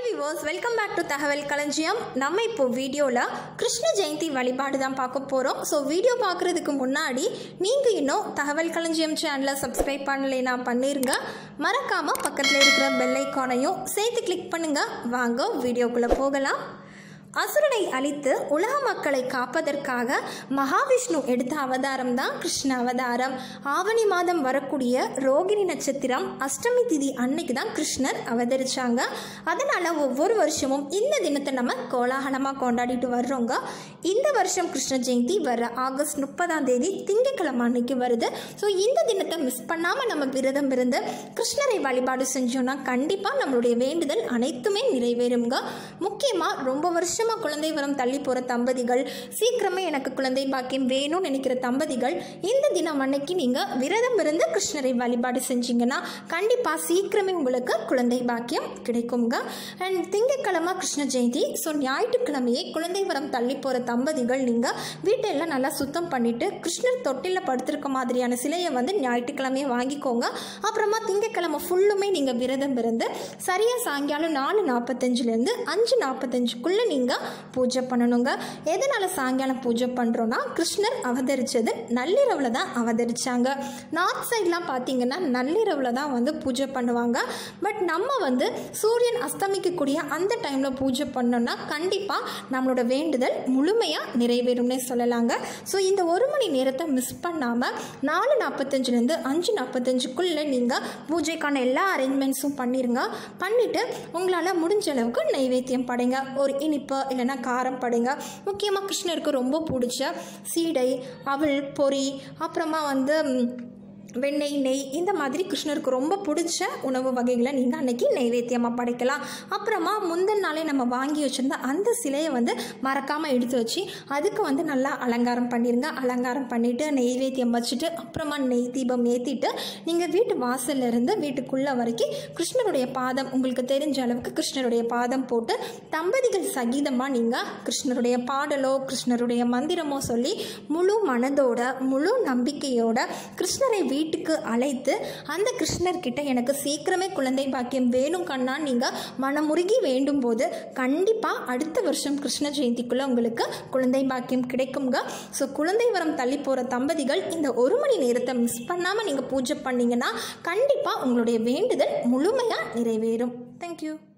viewers welcome back to தகவல் களஞ்சியம் நம்ம இப்போ வீடியோவில் கிருஷ்ண ஜெயந்தி வழிபாடு தான் பார்க்க போகிறோம் ஸோ வீடியோ பார்க்குறதுக்கு முன்னாடி நீங்கள் இன்னும் தகவல் களஞ்சியம் சேனலை சப்ஸ்கிரைப் பண்ணலைன்னா பண்ணிருங்க மறக்காமல் பக்கத்தில் இருக்கிற பெல் ஐக்கானையும் சேர்த்து கிளிக் பண்ணுங்கள் வாங்க வீடியோக்குள்ளே போகலாம் அசுரனை அழித்து உலக மக்களை காப்பதற்காக மகாவிஷ்ணு எடுத்த அவதாரம் தான் கிருஷ்ண அவதாரம் ஆவணி மாதம் வரக்கூடிய ரோகிணி நட்சத்திரம் அஷ்டமி திதி அன்னைக்கு தான் கிருஷ்ணர் அவதரிச்சாங்க அதனால ஒவ்வொரு வருஷமும் இந்த தினத்தை நம்ம கோலாகலமாக கொண்டாடிட்டு வர்றோங்க இந்த வருஷம் கிருஷ்ண ஜெயந்தி வர ஆகஸ்ட் முப்பதாம் தேதி திங்கட்கிழமை அன்னைக்கு வருது ஸோ இந்த தினத்தை மிஸ் பண்ணாமல் நம்ம விரதம் இருந்து கிருஷ்ணரை வழிபாடு செஞ்சோம்னா கண்டிப்பாக நம்மளுடைய வேண்டுதல் அனைத்துமே நிறைவேறுங்க முக்கியமாக ரொம்ப வருஷமாக குழந்தை வரம் தள்ளி போகிற தம்பதிகள் சீக்கிரமே எனக்கு குழந்தை பாக்கியம் வேணும்னு நினைக்கிற தம்பதிகள் இந்த தினம் அன்னைக்கு நீங்கள் விரதம் இருந்து கிருஷ்ணரை வழிபாடு செஞ்சீங்கன்னா கண்டிப்பாக சீக்கிரமே உங்களுக்கு குழந்தை பாக்கியம் கிடைக்குங்க அண்ட் திங்கட்கிழமை கிருஷ்ண ஜெயந்தி ஸோ ஞாயிற்றுக்கிழமையே குழந்தை வரம் தள்ளி போகிற தம்பதிகள் நீங்கள் வீட்டெல்லாம் நல்லா சுத்தம் பண்ணிவிட்டு கிருஷ்ணர் தொட்டிலில் படுத்திருக்க மாதிரியான சிலையை வந்து ஞாயிற்றுக்கிழமையே வாங்கிக்கோங்க அப்புறமா திங்கட்கிழமை ஃபுல்லுமே நீங்கள் விரதம் இருந்து சரியாக சாயங்காலம் நாலு நாற்பத்தஞ்சிலேருந்து அஞ்சு நாற்பத்தஞ்சுக்குள்ளே நீங்கள் பூஜை பண்ணணுங்க எதனால் சாயங்காலம் பூஜை பண்ணுறோன்னா கிருஷ்ணர் அவதரித்தது நள்ளிரவில் தான் அவதரித்தாங்க நார்த் சைட்லாம் பார்த்தீங்கன்னா நள்ளிரவில் தான் வந்து பூஜை பண்ணுவாங்க பட் நம்ம வந்து சூரியன் அஸ்தமிக்கக்கூடிய அந்த டைமில் பூஜை பண்ணோன்னா கண்டிப்பாக நம்மளோட வேண்டுதல் முழுமையாக நிறைவேறும்னே சொல்லலாங்க ஸோ இந்த ஒரு மணி நேரத்தை மிஸ் பண்ணாமல் நாலு நாற்பத்தஞ்சிலேருந்து அஞ்சு நாற்பத்தஞ்சுக்குள்ளே நீங்கள் பூஜைக்கான எல்லா அரேஞ்ச்மெண்ட்ஸும் பண்ணிடுங்க பண்ணிவிட்டு உங்களால் முடிஞ்ச அளவுக்கு நைவேத்தியம் படைங்க ஒரு இனிப்பு இல்லைன்னா காரம் படைங்க முக்கியமாக கிருஷ்ணருக்கு ரொம்ப பிடிச்ச சீடை அவல் பொரி அப்புறமா வந்து ம், வெண்ணெய் நெய் இந்த மாதிரி கிருஷ்ணருக்கு ரொம்ப பிடிச்ச உணவு வகைகளை நீங்கள் அன்னைக்கு நைவேத்தியமாக படைக்கலாம் அப்புறமா முந்தின நாளே நம்ம வாங்கி வச்சுருந்த அந்த சிலையை வந்து மறக்காமல் எடுத்து வச்சு அதுக்கு வந்து நல்லா அலங்காரம் பண்ணிடுங்க அலங்காரம் பண்ணிவிட்டு நெய்வேத்தியம் வச்சுட்டு அப்புறமா நெய் தீபம் ஏற்றிட்டு நீங்கள் வீட்டு வாசல்ல இருந்து வீட்டுக்குள்ளே வரைக்கும் கிருஷ்ணருடைய பாதம் உங்களுக்கு தெரிஞ்ச அளவுக்கு கிருஷ்ணருடைய பாதம் போட்டு தம்பதிகள் சகிதமாக நீங்கள் கிருஷ்ணருடைய பாடலோ கிருஷ்ணருடைய மந்திரமோ சொல்லி முழு மனதோட முழு நம்பிக்கையோட கிருஷ்ணரை வீட்டுக்கு அழைத்து அந்த கிருஷ்ணர்கிட்ட எனக்கு சீக்கிரமே குழந்தை பாக்கியம் வேணும் கண்ணா நீங்கள் மனமுருகி வேண்டும் போது கண்டிப்பாக அடுத்த வருஷம் கிருஷ்ண ஜெயந்திக்குள்ளே உங்களுக்கு குழந்தை பாக்கியம் கிடைக்குங்க ஸோ குழந்தை வரம் தள்ளி போகிற தம்பதிகள் இந்த ஒரு மணி நேரத்தை மிஸ் பண்ணாமல் நீங்கள் பூஜை பண்ணீங்கன்னா கண்டிப்பாக உங்களுடைய வேண்டுதல் முழுமையாக நிறைவேறும் தேங்க்யூ